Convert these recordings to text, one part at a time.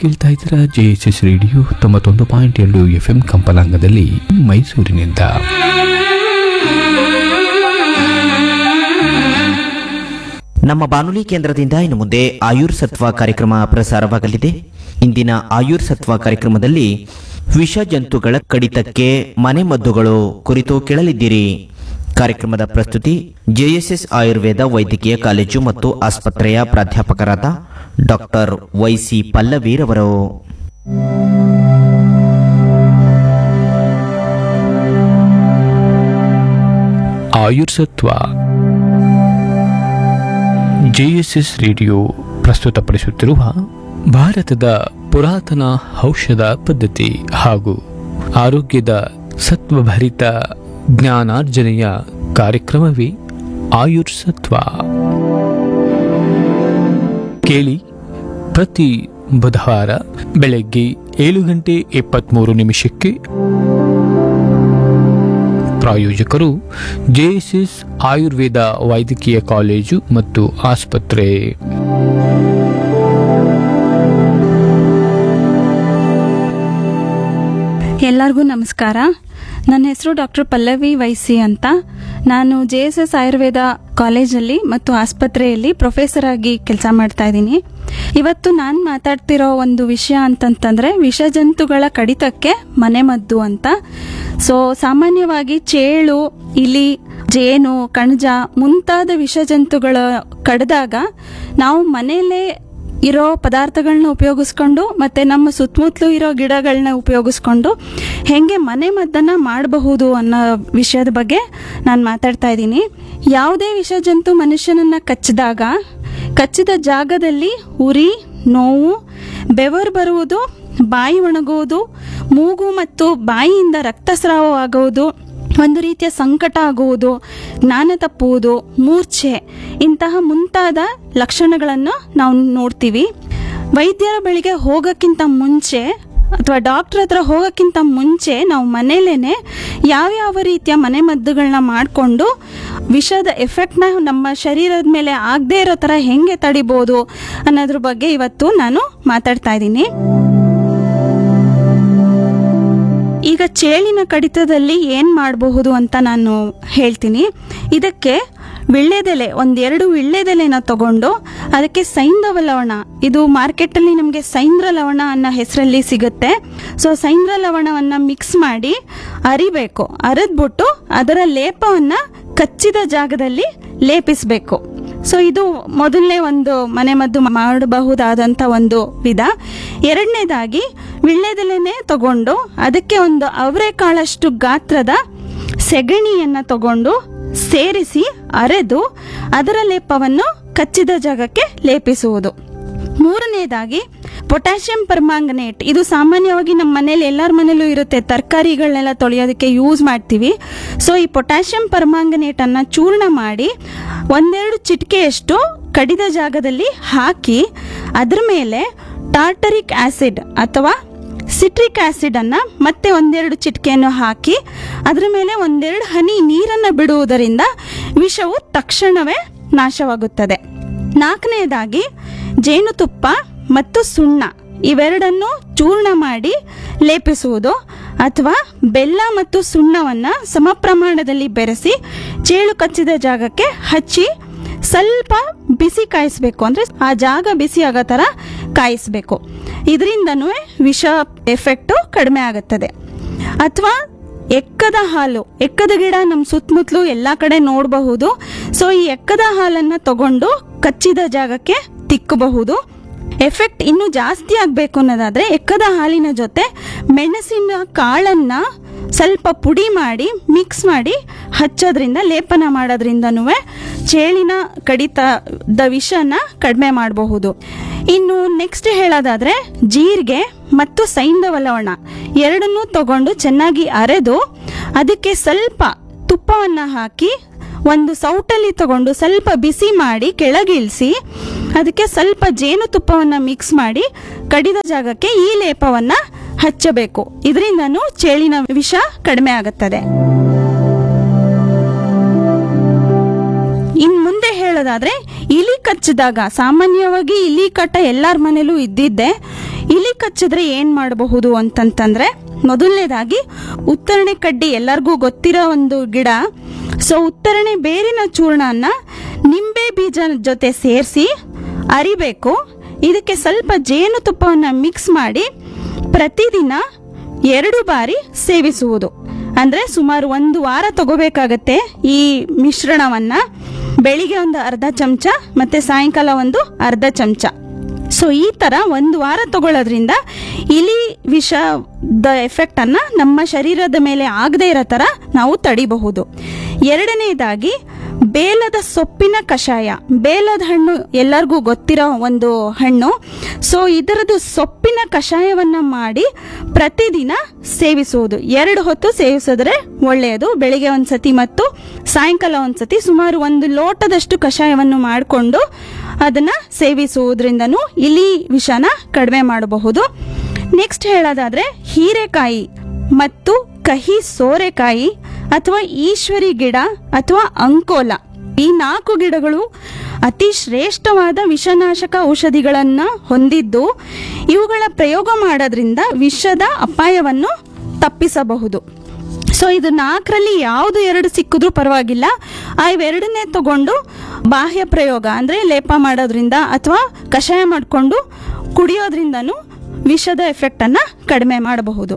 ಕೇಳ್ತಾ ಇದ್ದೀರಾ J S S radio ತೊಂಬತ್ತೊಂದು ಪಾಯಿಂಟ್ ಎರಡು ಎಫ್ ಎಂ ಕಂಪನಾಂಗದಲ್ಲಿ ಮೈಸೂರಿನಿಂದ ನಮ್ಮ ಬಾನುಲಿ ಕೇಂದ್ರದಿಂದ ಇನ್ನು ಮುಂದೆ ಆಯುರ್ ಸತ್ವ ಕಾರ್ಯಕ್ರಮ ಪ್ರಸಾರವಾಗಲಿದೆ ಇಂದಿನ ಆಯುರ್ ಸತ್ವ ಕಾರ್ಯಕ್ರಮದಲ್ಲಿ ವಿಷ ಜಂತುಗಳ ಕಡಿತಕ್ಕೆ ಮನೆಮದ್ದುಗಳು ಕುರಿತು ಕೇಳಲಿದ್ದೀರಿ ಕಾರ್ಯಕ್ರಮದ ಪ್ರಸ್ತುತಿ ಜೆಎಸ್ಎಸ್ ಆಯುರ್ವೇದ ವೈದ್ಯಕೀಯ ಕಾಲೇಜು ಮತ್ತು ಆಸ್ಪತ್ರೆಯ ಪ್ರಾಧ್ಯಾಪಕರಾದ ಡಾಕ್ಟರ್ ವೈಸಿ ಪಲ್ಲವೀರವರು ಆಯುರ್ಸತ್ವ ಜೆಎಸ್ಎಸ್ ರೇಡಿಯೋ ಪ್ರಸ್ತುತಪಡಿಸುತ್ತಿರುವ ಭಾರತದ ಪುರಾತನ ಔಷಧ ಪದ್ಧತಿ ಹಾಗೂ ಆರೋಗ್ಯದ ಸತ್ವಭರಿತ ಜ್ಞಾನಾರ್ಜನೆಯ ಕಾರ್ಯಕ್ರಮವೇ ಆಯುರ್ಸತ್ವ ಕೇಳಿ ಪ್ರತಿ ಬುಧವಾರ ಬೆಳಗ್ಗೆ ಏಳು ಗಂಟೆ ಇಪ್ಪತ್ತ್ಮೂರು ನಿಮಿಷಕ್ಕೆ ಪ್ರಾಯೋಜಕರು ಜೆಎಸ್ಎಸ್ ಆಯುರ್ವೇದ ವೈದ್ಯಕೀಯ ಕಾಲೇಜು ಮತ್ತು ಆಸ್ಪತ್ರೆ ಎಲ್ಲರಿಗೂ ನಮಸ್ಕಾರ ನನ್ನ ಹೆಸರು ಡಾಕ್ಟರ್ ಪಲ್ಲವಿ ವೈಸಿ ಅಂತ ನಾನು ಜೆ ಎಸ್ ಎಸ್ ಆಯುರ್ವೇದ ಕಾಲೇಜಲ್ಲಿ ಮತ್ತು ಆಸ್ಪತ್ರೆಯಲ್ಲಿ ಪ್ರೊಫೆಸರ್ ಆಗಿ ಕೆಲಸ ಮಾಡ್ತಾ ಇದ್ದೀನಿ ಇವತ್ತು ನಾನು ಮಾತಾಡ್ತಿರೋ ಒಂದು ವಿಷಯ ಅಂತಂತಂದ್ರೆ ವಿಷಜಂತುಗಳ ಕಡಿತಕ್ಕೆ ಮನೆಮದ್ದು ಅಂತ ಸೊ ಸಾಮಾನ್ಯವಾಗಿ ಚೇಳು ಇಲಿ ಜೇನು ಕಣಜ ಮುಂತಾದ ವಿಷಜಂತುಗಳ ಕಡಿದಾಗ ನಾವು ಮನೆಯಲ್ಲೇ ಇರೋ ಪದಾರ್ಥಗಳನ್ನ ಉಪಯೋಗಿಸ್ಕೊಂಡು ಮತ್ತೆ ನಮ್ಮ ಸುತ್ತಮುತ್ತಲೂ ಇರೋ ಗಿಡಗಳನ್ನ ಉಪಯೋಗಿಸ್ಕೊಂಡು ಹೆಂಗೆ ಮನೆ ಮದ್ದನ್ನ ಮಾಡಬಹುದು ಅನ್ನೋ ವಿಷಯದ ಬಗ್ಗೆ ನಾನು ಮಾತಾಡ್ತಾ ಇದ್ದೀನಿ ಯಾವುದೇ ವಿಷಜಂತು ಮನುಷ್ಯನನ್ನ ಕಚ್ಚಿದಾಗ ಕಚ್ಚಿದ ಜಾಗದಲ್ಲಿ ಉರಿ ನೋವು ಬೆವರು ಬರುವುದು ಬಾಯಿ ಒಣಗುವುದು ಮೂಗು ಮತ್ತು ಬಾಯಿಯಿಂದ ರಕ್ತಸ್ರಾವವಾಗುವುದು ಒಂದು ರೀತಿಯ ಸಂಕಟ ಆಗುವುದು ಜ್ಞಾನ ತಪ್ಪುವುದು ಮೂರ್ಛೆ ಇಂತಹ ಮುಂತಾದ ಲಕ್ಷಣಗಳನ್ನು ನಾವು ನೋಡ್ತೀವಿ ವೈದ್ಯರ ಬಳಿಗೆ ಹೋಗೋಕ್ಕಿಂತ ಮುಂಚೆ ಅಥವಾ ಡಾಕ್ಟರ್ ಹತ್ರ ಹೋಗೋಕ್ಕಿಂತ ಮುಂಚೆ ನಾವು ಮನೇಲೇನೆ ಯಾವ್ಯಾವ ರೀತಿಯ ಮನೆಮದ್ದುಗಳನ್ನ ಮಾಡಿಕೊಂಡು ವಿಷದ ಎಫೆಕ್ಟ್ನ ನಮ್ಮ ಶರೀರದ ಮೇಲೆ ಆಗದೇ ಇರೋ ಥರ ಹೆಂಗೆ ತಡಿಬೋದು ಅನ್ನೋದ್ರ ಬಗ್ಗೆ ಇವತ್ತು ನಾನು ಮಾತಾಡ್ತಾ ಇದ್ದೀನಿ ಈಗ ಚೇಳಿನ ಕಡಿತದಲ್ಲಿ ಏನ್ ಮಾಡಬಹುದು ಅಂತ ನಾನು ಹೇಳ್ತೀನಿ ಇದಕ್ಕೆ ವಿಳ್ಳೆದೆಲೆ ಒಂದೆರಡು ವಿಳ್ಳೆದೆಲೆನ ತಗೊಂಡು ಅದಕ್ಕೆ ಸೈಂಧವ ಲವಣ ಇದು ಮಾರ್ಕೆಟಲ್ಲಿ ನಮಗೆ ಸೈಂದ್ರ ಲವಣ ಅನ್ನೋ ಹೆಸರಲ್ಲಿ ಸಿಗುತ್ತೆ ಸೊ ಸೈಂದ್ರ ಲವಣವನ್ನ ಮಿಕ್ಸ್ ಮಾಡಿ ಅರಿಬೇಕು ಅರೆದ್ಬಿಟ್ಟು ಅದರ ಲೇಪವನ್ನ ಕಚ್ಚಿದ ಜಾಗದಲ್ಲಿ ಲೇಪಿಸಬೇಕು ಸೊ ಇದು ಮೊದಲನೇ ಒಂದು ಮನೆಮದ್ದು ಮಾಡಬಹುದಾದಂಥ ಒಂದು ವಿಧ ಎರಡನೇದಾಗಿ ವಿಳ್ಳೆದೆಲೆನೆ ತಗೊಂಡು ಅದಕ್ಕೆ ಒಂದು ಅವರೆಕಾಳಷ್ಟು ಗಾತ್ರದ ಸೆಗಣಿಯನ್ನ ತಗೊಂಡು ಸೇರಿಸಿ ಅರೆದು ಅದರ ಲೇಪವನ್ನು ಕಚ್ಚಿದ ಜಾಗಕ್ಕೆ ಲೇಪಿಸುವುದು ಮೂರನೇದಾಗಿ ಪೊಟ್ಯಾಷಿಯಂ ಪರ್ಮಾಂಗನೇಟ್ ಇದು ಸಾಮಾನ್ಯವಾಗಿ ನಮ್ಮ ಮನೇಲಿ ಎಲ್ಲರ ಮನೇಲೂ ಇರುತ್ತೆ ತರಕಾರಿಗಳನ್ನೆಲ್ಲ ತೊಳೆಯೋದಕ್ಕೆ ಯೂಸ್ ಮಾಡ್ತೀವಿ ಸೊ ಈ ಪೊಟ್ಯಾಷಿಯಂ ಪರ್ಮಾಂಗನೇಟ್ ಅನ್ನ ಚೂರ್ಣ ಮಾಡಿ ಒಂದೆರಡು ಚಿಟಿಕೆಯಷ್ಟು ಕಡಿದ ಜಾಗದಲ್ಲಿ ಹಾಕಿ ಅದ್ರ ಮೇಲೆ ಟಾರ್ಟರಿಕ್ ಆಸಿಡ್ ಅಥವಾ ಸಿಟ್ರಿಕ್ ಆಸಿಡ್ ಅನ್ನ ಮತ್ತೆ ಒಂದೆರಡು ಚಿಟಿಕೆಯನ್ನು ಹಾಕಿ ಅದ್ರ ಮೇಲೆ ಒಂದೆರಡು ಹನಿ ನೀರನ್ನ ಬಿಡುವುದರಿಂದ ವಿಷವು ತಕ್ಷಣವೇ ನಾಶವಾಗುತ್ತದೆ ನಾಲ್ಕನೆಯದಾಗಿ ಜೇನುತುಪ್ಪ ಮತ್ತು ಸುಣ್ಣ ಇವೆರಡನ್ನು ಚೂರ್ಣ ಮಾಡಿ ಲೇಪಿಸುವುದು ಅಥವಾ ಬೆಲ್ಲ ಮತ್ತು ಸುಣ್ಣವನ್ನ ಸಮ ಪ್ರಮಾಣದಲ್ಲಿ ಬೆರೆಸಿ ಚೇಳು ಕಚ್ಚಿದ ಜಾಗಕ್ಕೆ ಹಚ್ಚಿ ಸ್ವಲ್ಪ ಬಿಸಿ ಕಾಯಿಸ್ಬೇಕು ಅಂದ್ರೆ ಆ ಜಾಗ ಬಿಸಿ ಆಗೋ ಥರ ಕಾಯಿಸ್ಬೇಕು ಇದರಿಂದನೂ ವಿಷ ಎಫೆಕ್ಟು ಕಡಿಮೆ ಆಗುತ್ತದೆ ಅಥವಾ ಎಕ್ಕದ ಹಾಲು ಎಕ್ಕದ ಗಿಡ ನಮ್ಮ ಸುತ್ತಮುತ್ತಲು ಎಲ್ಲ ಕಡೆ ನೋಡಬಹುದು ಸೊ ಈ ಎಕ್ಕದ ಹಾಲನ್ನ ತಗೊಂಡು ಕಚ್ಚಿದ ಜಾಗಕ್ಕೆ ತಿಕ್ಕಬಹುದು ಎಫೆಕ್ಟ್ ಇನ್ನೂ ಜಾಸ್ತಿ ಆಗಬೇಕು ಅನ್ನೋದಾದ್ರೆ ಎಕ್ಕದ ಹಾಲಿನ ಜೊತೆ ಮೆಣಸಿನ ಕಾಳನ್ನ ಸ್ವಲ್ಪ ಪುಡಿ ಮಾಡಿ ಮಿಕ್ಸ್ ಮಾಡಿ ಹಚ್ಚೋದ್ರಿಂದ ಲೇಪನ ಮಾಡೋದ್ರಿಂದನೂ ಚೇಳಿನ ಕಡಿತದ ವಿಷನ ಕಡಿಮೆ ಮಾಡಬಹುದು ಇನ್ನು ನೆಕ್ಸ್ಟ್ ಹೇಳೋದಾದ್ರೆ ಜೀರಿಗೆ ಮತ್ತು ಸೈಂಧವ ಲವಣ ಎರಡನ್ನೂ ತಗೊಂಡು ಚೆನ್ನಾಗಿ ಅರೆದು ಅದಕ್ಕೆ ಸ್ವಲ್ಪ ತುಪ್ಪವನ್ನ ಹಾಕಿ ಒಂದು ಸೌಟಲ್ಲಿ ತಗೊಂಡು ಸ್ವಲ್ಪ ಬಿಸಿ ಮಾಡಿ ಕೆಳಗಿಳಿಸಿ ಅದಕ್ಕೆ ಸ್ವಲ್ಪ ಜೇನುತುಪ್ಪವನ್ನ ಮಿಕ್ಸ್ ಮಾಡಿ ಕಡಿದ ಜಾಗಕ್ಕೆ ಈ ಲೇಪವನ್ನ ಹಚ್ಚಬೇಕು ಇದರಿಂದನೂ ಚೇಳಿನ ವಿಷ ಕಡಿಮೆ ಆಗುತ್ತದೆ ಇನ್ ಮುಂದೆ ಹೇಳೋದಾದ್ರೆ ಇಲಿ ಕಚ್ಚಿದಾಗ ಸಾಮಾನ್ಯವಾಗಿ ಇಲಿ ಕಟ್ಟ ಎಲ್ಲರ ಮನೇಲೂ ಇದ್ದಿದ್ದೆ ಇಲಿ ಕಚ್ಚಿದ್ರೆ ಏನ್ ಮಾಡಬಹುದು ಅಂತಂತಂದ್ರೆ ಮೊದಲನೇದಾಗಿ ಉತ್ತರಣೆ ಕಡ್ಡಿ ಎಲ್ಲರಿಗೂ ಗೊತ್ತಿರೋ ಒಂದು ಗಿಡ ಸೊ ಉತ್ತರಣೆ ಬೇರಿನ ಚೂರ್ಣನ ನಿಂಬೆ ಬೀಜ ಜೊತೆ ಸೇರಿಸಿ ಅರಿಬೇಕು ಇದಕ್ಕೆ ಸ್ವಲ್ಪ ಜೇನುತುಪ್ಪವನ್ನು ಮಿಕ್ಸ್ ಮಾಡಿ ಪ್ರತಿದಿನ ಎರಡು ಬಾರಿ ಸೇವಿಸುವುದು ಅಂದ್ರೆ ಸುಮಾರು ಒಂದು ವಾರ ತಗೋಬೇಕಾಗತ್ತೆ ಈ ಮಿಶ್ರಣವನ್ನ ಬೆಳಿಗ್ಗೆ ಒಂದು ಅರ್ಧ ಚಮಚ ಮತ್ತೆ ಸಾಯಂಕಾಲ ಒಂದು ಅರ್ಧ ಚಮಚ ಸೊ ಈ ತರ ಒಂದು ವಾರ ತಗೊಳ್ಳೋದ್ರಿಂದ ಇಲಿ ವಿಷದ ಎಫೆಕ್ಟ್ ಅನ್ನ ನಮ್ಮ ಶರೀರದ ಮೇಲೆ ಆಗದೆ ಇರೋ ತರ ನಾವು ತಡಿಬಹುದು ಎರಡನೇದಾಗಿ ಬೇಲದ ಸೊಪ್ಪಿನ ಕಷಾಯ ಬೇಲದ ಹಣ್ಣು ಎಲ್ಲರಿಗೂ ಗೊತ್ತಿರೋ ಒಂದು ಹಣ್ಣು ಸೊ ಇದರದ್ದು ಸೊಪ್ಪಿನ ಕಷಾಯವನ್ನ ಮಾಡಿ ಪ್ರತಿದಿನ ಸೇವಿಸುವುದು ಎರಡು ಹೊತ್ತು ಸೇವಿಸಿದ್ರೆ ಒಳ್ಳೆಯದು ಬೆಳಿಗ್ಗೆ ಒಂದ್ಸತಿ ಮತ್ತು ಸಾಯಂಕಾಲ ಒಂದ್ಸತಿ ಸುಮಾರು ಒಂದು ಲೋಟದಷ್ಟು ಕಷಾಯವನ್ನು ಮಾಡಿಕೊಂಡು ಅದನ್ನ ಸೇವಿಸುವುದರಿಂದನೂ ಇಲಿ ವಿಷನ ಕಡಿಮೆ ಮಾಡಬಹುದು ನೆಕ್ಸ್ಟ್ ಹೇಳೋದಾದ್ರೆ ಹೀರೆಕಾಯಿ ಮತ್ತು ಕಹಿ ಸೋರೆಕಾಯಿ ಅಥವಾ ಈಶ್ವರಿ ಗಿಡ ಅಥವಾ ಅಂಕೋಲ ಈ ನಾಲ್ಕು ಗಿಡಗಳು ಅತಿ ಶ್ರೇಷ್ಠವಾದ ವಿಷನಾಶಕ ಔಷಧಿಗಳನ್ನ ಹೊಂದಿದ್ದು ಇವುಗಳ ಪ್ರಯೋಗ ಮಾಡೋದ್ರಿಂದ ವಿಷದ ಅಪಾಯವನ್ನು ತಪ್ಪಿಸಬಹುದು ಸೊ ಇದು ನಾಲ್ಕರಲ್ಲಿ ಯಾವುದು ಎರಡು ಸಿಕ್ಕಿದ್ರೂ ಪರವಾಗಿಲ್ಲ ಆ ಇವೆರಡನ್ನೇ ತಗೊಂಡು ಬಾಹ್ಯ ಪ್ರಯೋಗ ಅಂದ್ರೆ ಲೇಪ ಮಾಡೋದ್ರಿಂದ ಅಥವಾ ಕಷಾಯ ಮಾಡಿಕೊಂಡು ಕುಡಿಯೋದ್ರಿಂದನೂ ವಿಷದ ಎಫೆಕ್ಟ್ ಅನ್ನ ಕಡಿಮೆ ಮಾಡಬಹುದು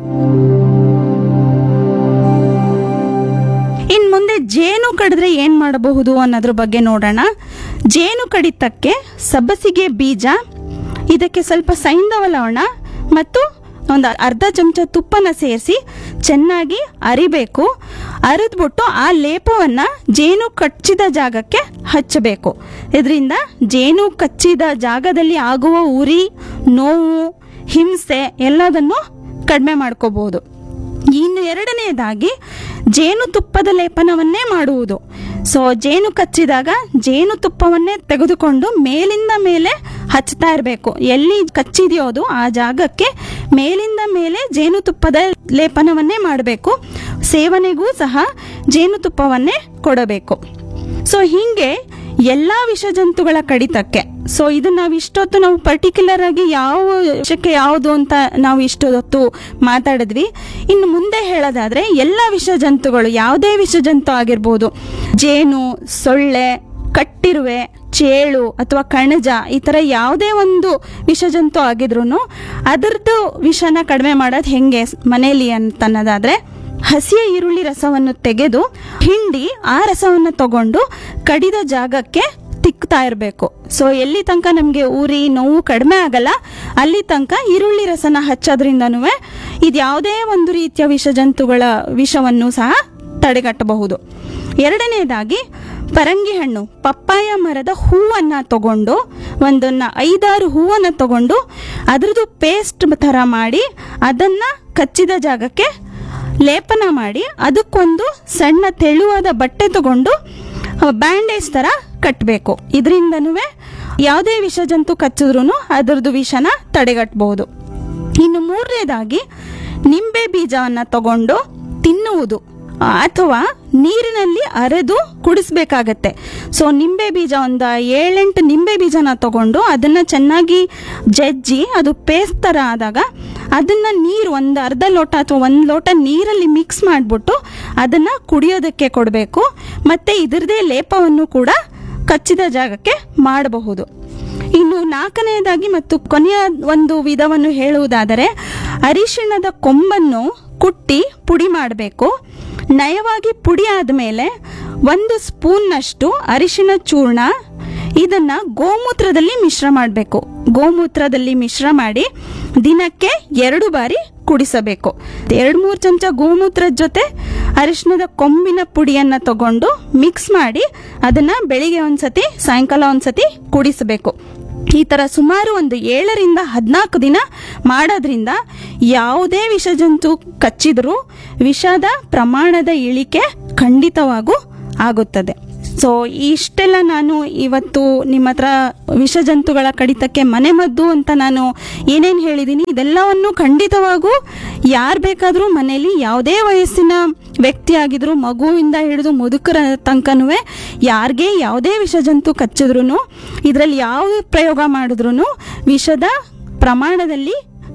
ಇನ್ ಮುಂದೆ ಜೇನು ಕಡಿದ್ರೆ ಏನ್ ಮಾಡಬಹುದು ಅನ್ನೋದ್ರ ಬಗ್ಗೆ ನೋಡೋಣ ಜೇನು ಕಡಿತಕ್ಕೆ ಸಬ್ಬಸಿಗೆ ಬೀಜ ಇದಕ್ಕೆ ಸ್ವಲ್ಪ ಸೈಂಧವ ಲವಣ ಮತ್ತು ಒಂದು ಅರ್ಧ ಚಮಚ ತುಪ್ಪನ ಸೇರಿಸಿ ಚೆನ್ನಾಗಿ ಅರಿಬೇಕು ಅರಿದ್ಬಿಟ್ಟು ಆ ಲೇಪವನ್ನ ಜೇನು ಕಚ್ಚಿದ ಜಾಗಕ್ಕೆ ಹಚ್ಚಬೇಕು ಇದರಿಂದ ಜೇನು ಕಚ್ಚಿದ ಜಾಗದಲ್ಲಿ ಆಗುವ ಉರಿ ನೋವು ಹಿಂಸೆ ಎಲ್ಲದನ್ನು ಕಡಿಮೆ ಮಾಡ್ಕೋಬಹುದು ಇನ್ನು ಎರಡನೇದಾಗಿ ಜೇನುತುಪ್ಪದ ಲೇಪನವನ್ನೇ ಮಾಡುವುದು ಸೊ ಜೇನು ಕಚ್ಚಿದಾಗ ಜೇನುತುಪ್ಪವನ್ನೇ ತೆಗೆದುಕೊಂಡು ಮೇಲಿಂದ ಮೇಲೆ ಹಚ್ತಾ ಇರಬೇಕು ಎಲ್ಲಿ ಕಚ್ಚಿದೆಯೋ ಅದು ಆ ಜಾಗಕ್ಕೆ ಮೇಲಿಂದ ಮೇಲೆ ಜೇನುತುಪ್ಪದ ಲೇಪನವನ್ನೇ ಮಾಡಬೇಕು ಸೇವನೆಗೂ ಸಹ ಜೇನುತುಪ್ಪವನ್ನೇ ಕೊಡಬೇಕು ಸೊ ಹೀಗೆ ಎಲ್ಲಾ ವಿಷಜಂತುಗಳ ಕಡಿತಕ್ಕೆ ಸೊ ಇದು ನಾವು ಇಷ್ಟೊತ್ತು ನಾವು ಪರ್ಟಿಕ್ಯುಲರ್ ಆಗಿ ಯಾವ ವಿಷಕ್ಕೆ ಯಾವುದು ಅಂತ ನಾವು ಇಷ್ಟೊತ್ತು ಮಾತಾಡಿದ್ವಿ ಇನ್ನು ಮುಂದೆ ಹೇಳೋದಾದ್ರೆ ಎಲ್ಲ ವಿಷಜಂತುಗಳು ಯಾವುದೇ ವಿಷಜಂತು ಆಗಿರ್ಬೋದು ಜೇನು ಸೊಳ್ಳೆ ಕಟ್ಟಿರುವೆ ಚೇಳು ಅಥವಾ ಕಣಜ ಈ ತರ ಯಾವುದೇ ಒಂದು ವಿಷಜಂತು ಆಗಿದ್ರು ಅದರದ್ದು ವಿಷನ ಕಡಿಮೆ ಮಾಡೋದು ಹೆಂಗೆ ಮನೆಯಲ್ಲಿ ಅಂತ ಅನ್ನೋದಾದ್ರೆ ಹಸಿಯ ಈರುಳ್ಳಿ ರಸವನ್ನು ತೆಗೆದು ಹಿಂಡಿ ಆ ರಸವನ್ನು ತಗೊಂಡು ಕಡಿದ ಜಾಗಕ್ಕೆ ತಿಕ್ತಾ ಇರಬೇಕು ಸೊ ಎಲ್ಲಿ ತನಕ ನಮಗೆ ಉರಿ ನೋವು ಕಡಿಮೆ ಆಗಲ್ಲ ಅಲ್ಲಿ ತನಕ ಈರುಳ್ಳಿ ರಸನ ಹಚ್ಚೋದ್ರಿಂದನೂ ಇದು ಯಾವುದೇ ಒಂದು ರೀತಿಯ ವಿಷಜಂತುಗಳ ವಿಷವನ್ನು ಸಹ ತಡೆಗಟ್ಟಬಹುದು ಎರಡನೇದಾಗಿ ಪರಂಗಿ ಹಣ್ಣು ಪಪ್ಪಾಯ ಮರದ ಹೂವನ್ನ ತಗೊಂಡು ಒಂದನ್ನ ಐದಾರು ಹೂವನ್ನ ತಗೊಂಡು ಅದ್ರದ್ದು ಪೇಸ್ಟ್ ಥರ ಮಾಡಿ ಅದನ್ನ ಕಚ್ಚಿದ ಜಾಗಕ್ಕೆ ಲೇಪನ ಮಾಡಿ ಅದಕ್ಕೊಂದು ಸಣ್ಣ ತೆಳುವಾದ ಬಟ್ಟೆ ತಗೊಂಡು ಬ್ಯಾಂಡೇಜ್ ಥರ ಕಟ್ಟಬೇಕು ಇದರಿಂದನೂ ಯಾವುದೇ ವಿಷಜಂತು ಕಚ್ಚಿದ್ರೂ ಅದರದ್ದು ವಿಷನ ತಡೆಗಟ್ಟಬಹುದು ಇನ್ನು ಮೂರನೇದಾಗಿ ನಿಂಬೆ ಬೀಜವನ್ನು ತಗೊಂಡು ತಿನ್ನುವುದು ಆ, ಅಥವಾ ನೀರಿನಲ್ಲಿ ಅರೆದು ಕುಡಿಸ್ಬೇಕಾಗತ್ತೆ ಸೊ ನಿಂಬೆ ಬೀಜ ಒಂದು ಏಳೆಂಟು ನಿಂಬೆ ಬೀಜನ ತಗೊಂಡು ಅದನ್ನ ಚೆನ್ನಾಗಿ ಜಜ್ಜಿ ಅದು ಪೇಸ್ಟ್ ಥರ ಆದಾಗ ಅದನ್ನ ನೀರು ಒಂದು ಅರ್ಧ ಲೋಟ ಅಥವಾ ಒಂದು ಲೋಟ ನೀರಲ್ಲಿ ಮಿಕ್ಸ್ ಮಾಡಿಬಿಟ್ಟು ಅದನ್ನ ಕುಡಿಯೋದಕ್ಕೆ ಕೊಡಬೇಕು ಮತ್ತೆ ಇದರದೇ ಲೇಪವನ್ನು ಕೂಡ ಕಚ್ಚಿದ ಜಾಗಕ್ಕೆ ಮಾಡಬಹುದು ಇನ್ನು ನಾಲ್ಕನೆಯದಾಗಿ ಮತ್ತು ಕೊನೆಯ ಒಂದು ವಿಧವನ್ನು ಹೇಳುವುದಾದರೆ ಅರಿಶಿಣದ ಕೊಂಬನ್ನು ಕುಟ್ಟಿ ಪುಡಿ ಮಾಡಬೇಕು ನಯವಾಗಿ ಪುಡಿ ಆದಮೇಲೆ ಒಂದು ಸ್ಪೂನ್ನಷ್ಟು ಅರಿಶಿಣ ಚೂರ್ಣ ಇದನ್ನ ಗೋಮೂತ್ರದಲ್ಲಿ ಮಿಶ್ರ ಮಾಡಬೇಕು ಗೋಮೂತ್ರದಲ್ಲಿ ಮಿಶ್ರ ಮಾಡಿ ದಿನಕ್ಕೆ ಎರಡು ಬಾರಿ ಕುಡಿಸಬೇಕು ಎರಡು ಮೂರು ಚಮಚ ಗೋಮೂತ್ರದ ಜೊತೆ ಅರಿಶಿಣದ ಕೊಂಬಿನ ಪುಡಿಯನ್ನ ತಗೊಂಡು ಮಿಕ್ಸ್ ಮಾಡಿ ಅದನ್ನ ಬೆಳಿಗ್ಗೆ ಒಂದ್ಸತಿ ಸಾಯಂಕಾಲ ಒಂದ್ಸತಿ ಕುಡಿಸಬೇಕು ಈ ತರ ಸುಮಾರು ಒಂದು ಏಳರಿಂದ ಹದಿನಾಲ್ಕು ದಿನ ಮಾಡೋದ್ರಿಂದ ಯಾವುದೇ ವಿಷಜಂತು ಕಚ್ಚಿದ್ರೂ ವಿಷದ ಪ್ರಮಾಣದ ಇಳಿಕೆ ಖಂಡಿತವಾಗೂ ಆಗುತ್ತದೆ ಸೊ ಇಷ್ಟೆಲ್ಲ ನಾನು ಇವತ್ತು ನಿಮ್ಮ ಹತ್ರ ವಿಷಜಂತುಗಳ ಕಡಿತಕ್ಕೆ ಮನೆಮದ್ದು ಅಂತ ನಾನು ಏನೇನು ಹೇಳಿದ್ದೀನಿ ಇದೆಲ್ಲವನ್ನು ಖಂಡಿತವಾಗೂ ಯಾರು ಬೇಕಾದರೂ ಮನೆಯಲ್ಲಿ ಯಾವುದೇ ವಯಸ್ಸಿನ ವ್ಯಕ್ತಿ ಆಗಿದ್ರು ಮಗುವಿಂದ ಹಿಡಿದು ಮುದುಕರ ತನಕನೂ ಯಾರಿಗೆ ಯಾವುದೇ ವಿಷಜಂತು ಕಚ್ಚಿದ್ರು ಇದರಲ್ಲಿ ಯಾವ ಪ್ರಯೋಗ ಮಾಡಿದ್ರು ವಿಷದ ಪ್ರಮಾಣದಲ್ಲಿ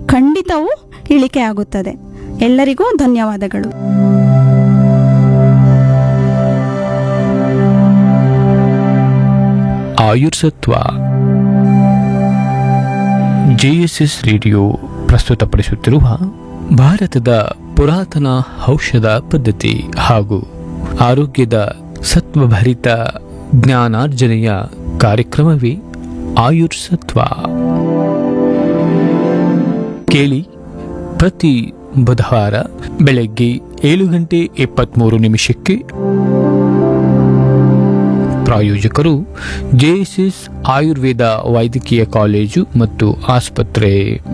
ಖಂಡಿತವೂ ಇಳಿಕೆ ಆಗುತ್ತದೆ ಎಲ್ಲರಿಗೂ ಧನ್ಯವಾದಗಳು ಆಯುರ್ಸತ್ವ ಜೆಎಸ್ಎಸ್ ರೇಡಿಯೋ ಪ್ರಸ್ತುತಪಡಿಸುತ್ತಿರುವ ಭಾರತದ ಪುರಾತನ ಔಷಧ ಪದ್ಧತಿ ಹಾಗೂ ಆರೋಗ್ಯದ ಸತ್ವಭರಿತ ಜ್ಞಾನಾರ್ಜನೆಯ ಕಾರ್ಯಕ್ರಮವೇ ಆಯುರ್ಸತ್ವ ಕೇಳಿ ಪ್ರತಿ ಬುಧವಾರ ಬೆಳಗ್ಗೆ ಏಳು ಗಂಟೆ ಇಪ್ಪತ್ತ್ಮೂರು ನಿಮಿಷಕ್ಕೆ ಪ್ರಾಯೋಜಕರು ಜೆಎಸ್ಎಸ್ ಆಯುರ್ವೇದ ವೈದ್ಯಕೀಯ ಕಾಲೇಜು ಮತ್ತು ಆಸ್ಪತ್ರೆ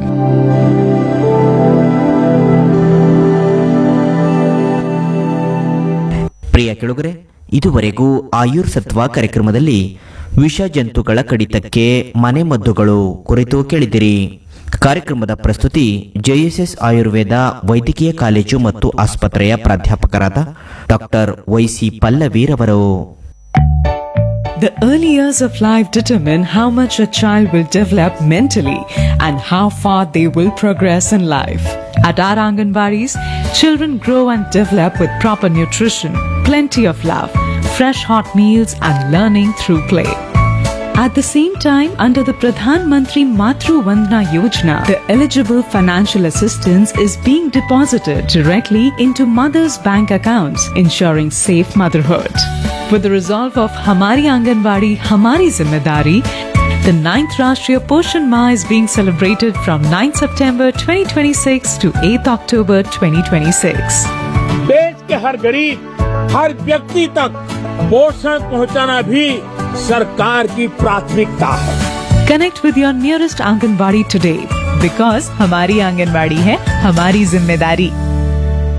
ಪ್ರಿಯ ಕೆಳುಗರೆ ಇದುವರೆಗೂ ಆಯುರ್ ಸತ್ವ ಕಾರ್ಯಕ್ರಮದಲ್ಲಿ ವಿಷ ಜಂತುಗಳ ಕಡಿತಕ್ಕೆ ಮನೆಮದ್ದುಗಳು ಕುರಿತು ಕೇಳಿದಿರಿ ಕಾರ್ಯಕ್ರಮದ ಪ್ರಸ್ತುತಿ ಜೆಎಸ್ಎಸ್ ಆಯುರ್ವೇದ ವೈದ್ಯಕೀಯ ಕಾಲೇಜು ಮತ್ತು ಆಸ್ಪತ್ರೆಯ ಪ್ರಾಧ್ಯಾಪಕರಾದ ಡಾಕ್ಟರ್ ವೈಸಿ ಪಲ್ಲವೀರವರು The early years of life determine how much a child will develop mentally and how far they will progress in life. At our Anganwadis, children grow and develop with proper nutrition, plenty of love, fresh hot meals, and learning through play. At the same time, under the Pradhan Mantri Matru Vandana Yojana, the eligible financial assistance is being deposited directly into mothers' bank accounts, ensuring safe motherhood. With the resolve of Hamari Anganwadi, Hamari Zimmedari, the 9th Rashtriya Poshan Ma is being celebrated from 9th September 2026 to 8th October 2026. देश के हर गरीब हर व्यक्ति तक पोषण पहुंचाना भी सरकार की प्राथमिकता है Connect with your nearest Anganwadi today because Hamari Anganwadi hai Hamari Zimmedari.